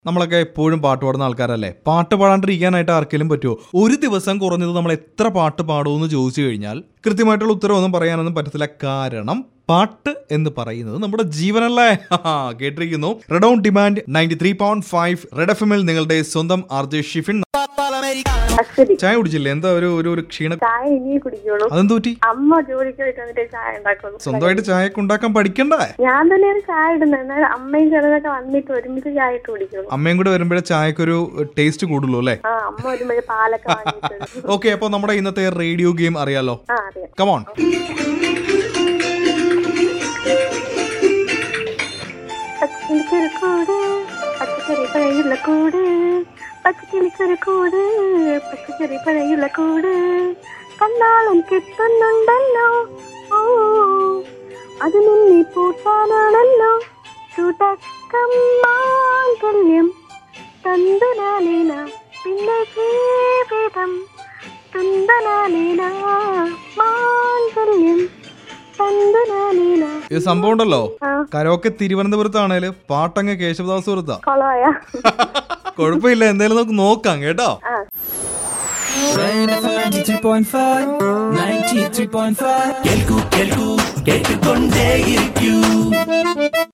നമ്മളൊക്കെ എപ്പോഴും പാട്ട് പാടുന്ന ആൾക്കാരല്ലേ പാട്ട് പാടാണ്ടിരിക്കാനായിട്ട് ആർക്കെങ്കിലും പറ്റുമോ ഒരു ദിവസം കുറഞ്ഞത് നമ്മൾ എത്ര പാട്ട് പാടുമെന്ന് ചോദിച്ചു കഴിഞ്ഞാൽ കൃത്യമായിട്ടുള്ള ഉത്തരവൊന്നും പറയാനൊന്നും പറ്റത്തില്ല കാരണം പാട്ട് എന്ന് പറയുന്നത് നമ്മുടെ ജീവനല്ലേ ഹാ, കേട്ടിരിക്കുന്നു red on demand ninety three point five red F എമ്മിൽ നിങ്ങളുടെ സ്വന്തം ആർ ജെ ഷിഫിൻ അശ്വതി ചായ കുടിച്ചില്ലേ എന്താ ഒരു ഒരു ഒരു ക്ഷീണ ചായ ഇനിയേ കുടിക്കുള്ളൂ അതെന്ത് പറ്റി അമ്മ ജോലിക്ക് പോയിട്ട് വന്നിട്ട് ചായ ഉണ്ടാക്കുള്ളൂ സ്വന്തമായിട്ട് ചായയൊക്കെ ഉണ്ടാക്കാൻ പഠിക്കണ്ടേ ഞാൻ തന്നെയാണ് ചായ ഇടുന്നത് എന്നാൽ അമ്മയും ചെറുതൊക്കെ വന്നിട്ട് ഒരുമിച്ച് ചായ ഇട്ട് കുടിക്കുള്ളൂ അമ്മയും കൂടെ വരുമ്പോഴേ ചായക്കൊരു ടേസ്റ്റ് കൂടുള്ളൂ അല്ലേ ആ അമ്മ വരുമ്പോഴേ പാലൊക്കെ വാങ്ങിയിട്ട് വരും. ഓക്കെ അപ്പോൾ നമ്മുടെ ഇന്നത്തെ റേഡിയോ ഗെയിം അറിയാലോ ആ അറിയാം കമോൺ പച്ചക്കിളിക്കൊരു കൂട് പച്ചക്കറി പഴയുള്ള കൂട് പച്ചക്കിളിക്കൊരു കൂട് പച്ചക്കറി പഴയുള്ള കൂട് കണ്ണാളൻ കിട്ടുന്നുണ്ടല്ലോ ഓ അത് നിന്നെ പൂട്ടാനാണല്ലോ ചുടക്കം മാംഗല്യം തന്തുനാലേന പിന്നെ ജീവിതം തന്തനാലേന മാംഗല്യം തന്തുനാലേന ഇത് സംഭവം ഉണ്ടല്ലോ ആ കരോക്കെ തിരുവനന്തപുരത്താണേല് പാട്ടങ്ങ് കേശവദാസ് പുരത്താ കൊളമായ കുഴപ്പമില്ല എന്തായാലും നമുക്ക് നോക്കാം കേട്ടോ ആ 93.5 93.5 കേൾക്കൂ കേൾക്കൂ കേട്ടുകൊണ്ടേയിരിക്കൂ